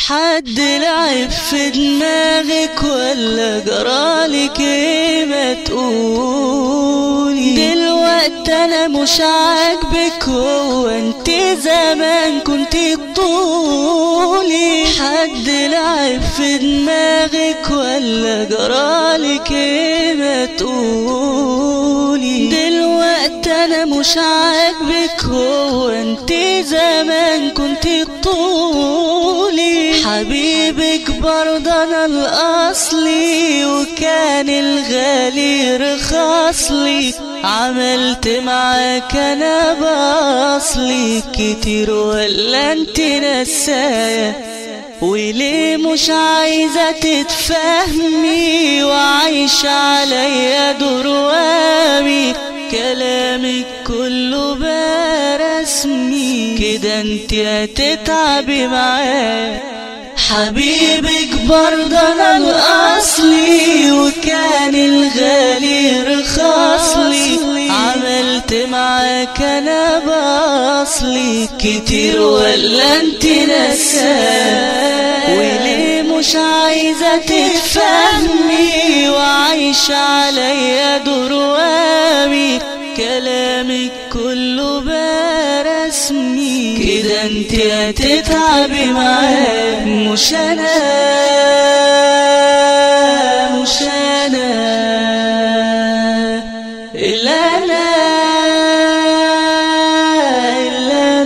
حد لعب في دماغك ولا جرالك ايه ما تقولي دلوقتي انا مش عاجبك هو انت زمان كنت طولي حد لعب في دماغك ولا جرالك ايه ما تقولي دلوقتي انا مش عاجبك هو انت زمان كنت طولي حبيبك برضه انا الاصلي وكان الغالي رخصلي عملت معاك انا باصلي كتير ولا انت نسايا وليه مش عايزة تتفهمي وعايشة عليا دور وامي كلامك كله برسمي كده انت هتتعبي معاه حبيبك برضه انا الاصلي وكان الغالي رخصلي عملت معاك انا باصلي كتير ولا انت نساه وليه مش عايزة تفهمي وعايشة عليا دور وامي كلامك كله برسمي كده انت هتتعبي معاه مش انا مش انا الا انا الا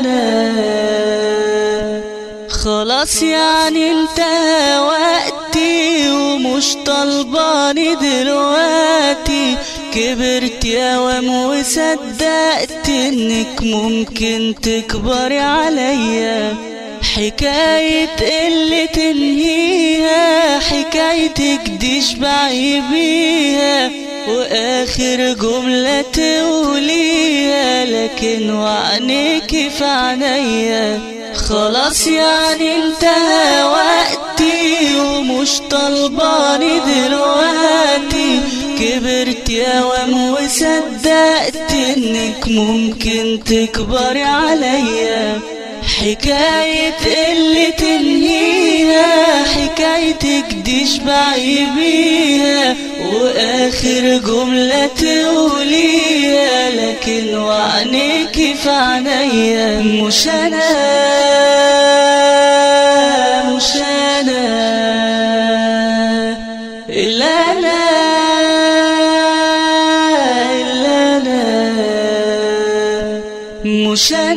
انا خلاص يعني انتهى وقتي ومش طلباني دلوقتي كبرت يا وام وصدقت انك ممكن تكبري عليا حكاية اللي تنهيها حكايتك دي اشبعي بيها واخر جملة تقوليها لكن وعنيك في عينيا خلاص يعني انتهى وقتي ومش طلباني دلوقتي كبرت يا وام وصدقت انك ممكن تكبري عليا حكاية اللي تنهيها حكايتك دي اشبعي بيها واخر جملة تقوليها لكن وعنيك في عينيا مش انا مش انا الا انا الا انا مش انا